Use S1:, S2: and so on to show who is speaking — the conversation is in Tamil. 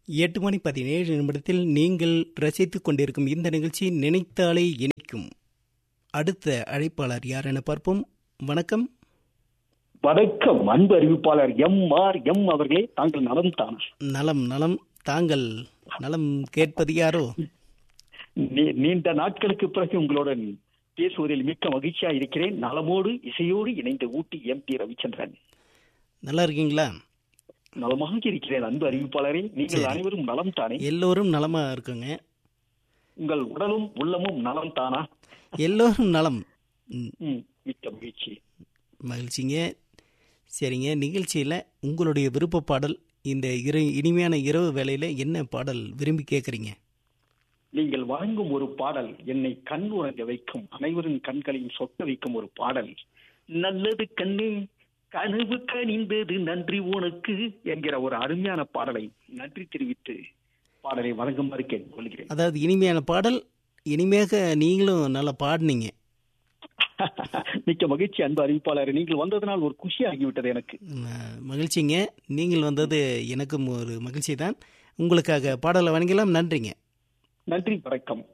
S1: எட்டு மணி பதினேழு நிமிடத்தில் நீங்கள் ரசித்துக் கொண்டிருக்கும் இந்த நிகழ்ச்சி நினைத்தாலே இணைக்கும் அடுத்த அழைப்பாளர் யார் என பார்ப்போம் வணக்கம்
S2: வணக்கம் அன்பு அறிவிப்பாளர் எம் ஆர் எம் அவர்களே தாங்கள் நலம் தானா
S1: நலம் நலம் தாங்கள் நலம் கேட்பது யாரோ
S2: நீ- நீண்ட நாட்களுக்கு பிறகு உங்களுடன் பேசுவதில் மிக்க மகிழ்ச்சியா இருக்கிறேன் நலமோடு இசையோடு இணைந்த ஊட்டி எம் டி ரவிச்சந்திரன்
S1: நல்லா இருக்கீங்களா
S2: நலமாக இருக்கிறேன் அன்பு அறிவிப்பாளரே நீங்கள்
S1: சரி.
S2: அனைவரும் நலம் தானே
S1: எல்லோரும் நலமா இருக்குங்க
S2: உங்கள் உடலும் உள்ளமும் நலம் தானா
S1: எல்லோரும் நலம் ம்,
S2: ம், மிக்க மகிழ்ச்சி
S1: மகிழ்ச்சிங்க சரிங்க நிகழ்ச்சியில் உங்களுடைய விருப்ப பாடல் இந்த இரு இனிமையான இரவு வேளையில் என்ன பாடல் விரும்பி கேட்குறீங்க
S2: நீங்கள் வழங்கும் ஒரு பாடல் என்னை கண் உறங்க வைக்கும் அனைவரின் கண்களையும் சொட்ட வைக்கும் ஒரு பாடல் நல்லது கண்ணே கனவு கனிந்தது நன்றி உனக்கு என்கிற ஒரு அருமையான பாடலை நன்றி தெரிவித்து பாடலை வழங்குமாறு கேட்டுக்கொள்கிறேன்
S1: அதாவது இனிமையான பாடல் இனிமையாக நீங்களும் நல்லா பாடினீங்க
S2: மிக்க மகிழ்ச்சி அன்பு அறிவிப்பாளர் நீங்கள் வந்ததனால் ஒரு குஷி ஆகிவிட்டது எனக்கு
S1: ம- மகிழ்ச்சிங்க நீங்கள் வந்தது எனக்கும் ஒரு மகிழ்ச்சி தான் உங்களுக்காக பாடலை வழங்கலாம் நன்றிங்க
S2: நன்றி வணக்கம்